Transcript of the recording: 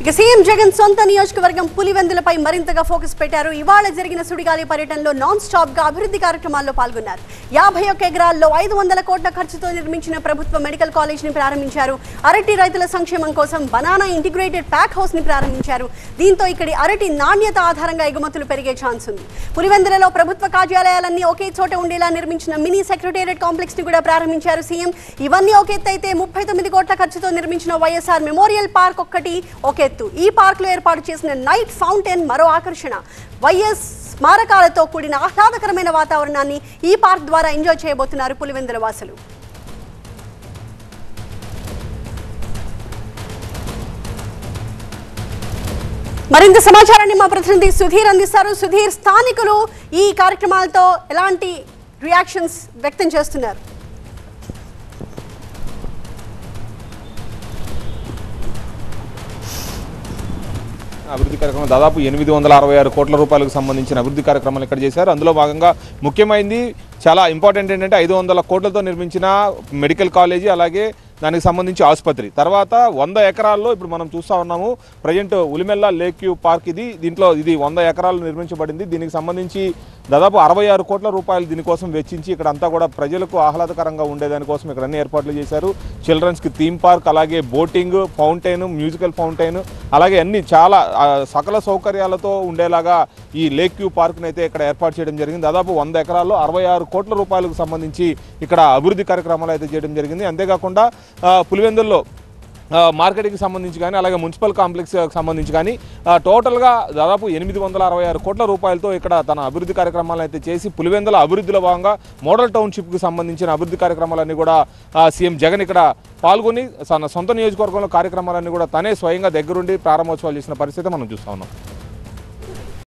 ఇక సీఎం జగన్ సొంత నియోజకవర్గం పులివెందులపై మరింతగా ఫోకస్ పెట్టారు ఇవాళ జరిగిన సుడిగాలి పర్యటనలో నాన్ స్టాప్ గా అభివృద్ధి కార్యక్రమాల్లో పాల్గొన్నారు యాభై ఒక్క ఎకరాల్లో ఐదు వందల కోట్ల ఖర్చుతో నిర్మించిన ప్రభుత్వ మెడికల్ కాలేజ్ ని ప్రారంభించారు అరటి రైతుల సంక్షేమం కోసం బనానా ఇంటిగ్రేటెడ్ ప్యాక్ హౌస్ ని ప్రారంభించారు దీంతో ఇక్కడి అరటి నాణ్యత ఆధారంగా ఎగుమతులు పెరిగే ఛాన్స్ ఉంది పులివెందులలో ప్రభుత్వ కార్యాలయాలన్నీ ఒకే చోట ఉండేలా నిర్మించిన మినీ సెక్రటేరియట్ కాంప్లెక్స్ ని కూడా ప్రారంభించారు సీఎం ఇవన్నీ ఒక ఎత్తు అయితే ముప్పై తొమ్మిది కోట్ల ఖర్చుతో నిర్మించిన వైఎస్ఆర్ మెమోరియల్ పార్క్ ఒక్కటి ఒక ఎత్తు ఈ పార్క్ లో ఏర్పాటు చేసిన నైట్ ఫౌంటైన్ మరో ఆకర్షణ వైఎస్ స్మారకాలతో కూడిన ఆహ్లాదకరమైన వాతావరణాన్ని ఈ పార్క్ ద్వారా ఎంజాయ్ చేయబోతున్నారు పులివెందుల వాసులు మరింత సమాచారాన్ని మా ప్రతినిధి సుధీర్ అందిస్తారు సుధీర్ స్థానికులు ఈ కార్యక్రమాలతో ఎలాంటి రియాక్షన్స్ వ్యక్తం చేస్తున్నారు అభివృద్ధి కార్యక్రమం దాదాపు ఎనిమిది వందల అరవై ఆరు కోట్ల రూపాయలకు సంబంధించిన అభివృద్ధి కార్యక్రమాలు ఇక్కడ చేశారు అందులో భాగంగా ముఖ్యమైనది చాలా ఇంపార్టెంట్ ఏంటంటే ఐదు వందల కోట్లతో నిర్మించిన మెడికల్ కాలేజీ అలాగే దానికి సంబంధించి ఆసుపత్రి తర్వాత వంద ఎకరాల్లో ఇప్పుడు మనం చూస్తూ ఉన్నాము present Ulimella lake view park ఇది దీంట్లో ఇది వంద ఎకరాలు నిర్మించబడింది దీనికి సంబంధించి దాదాపు అరవై ఆరు కోట్ల రూపాయలు దీనికోసం వెచ్చించి ఇక్కడ అంతా కూడా ప్రజలకు ఆహ్లాదకరంగా ఉండేదానికోసం ఇక్కడ అన్ని ఏర్పాట్లు చేశారు చిల్డ్రన్స్కి థీమ్ పార్క్ అలాగే బోటింగ్ ఫౌంటైన్ మ్యూజికల్ ఫౌంటైన్ అలాగే అన్ని చాలా ఆ, సకల సౌకర్యాలతో ఉండేలాగా ఈ లేక్ వ్యూ పార్క్ని అయితే ఇక్కడ ఏర్పాటు చేయడం జరిగింది దాదాపు వంద ఎకరాల్లో అరవై ఆరు కోట్ల రూపాయలకు సంబంధించి ఇక్కడ అభివృద్ధి కార్యక్రమాలు అయితే చేయడం జరిగింది అంతేకాకుండా ఆ, పులివెందుల్లో ఆ, మార్కెట్కి సంబంధించి కానీ అలాగే మున్సిపల్ కాంప్లెక్స్ సంబంధించి కానీ ఆ, టోటల్గా దాదాపు ఎనిమిది వందల అరవై ఆరు కోట్ల రూపాయలతో ఇక్కడ తన అభివృద్ధి కార్యక్రమాలను అయితే చేసి పులివెందుల అభివృద్ధిలో భాగంగా మోడల్ టౌన్షిప్కి సంబంధించిన అభివృద్ధి కార్యక్రమాలన్నీ కూడా ఆ, సీఎం జగన్ ఇక్కడ పాల్గొని తన సొంత నియోజకవర్గంలో కార్యక్రమాలన్నీ కూడా తనే స్వయంగా దగ్గరుండి ప్రారంభోత్సవాలు చేసిన పరిస్థితి మనం చూస్తా ఉన్నాం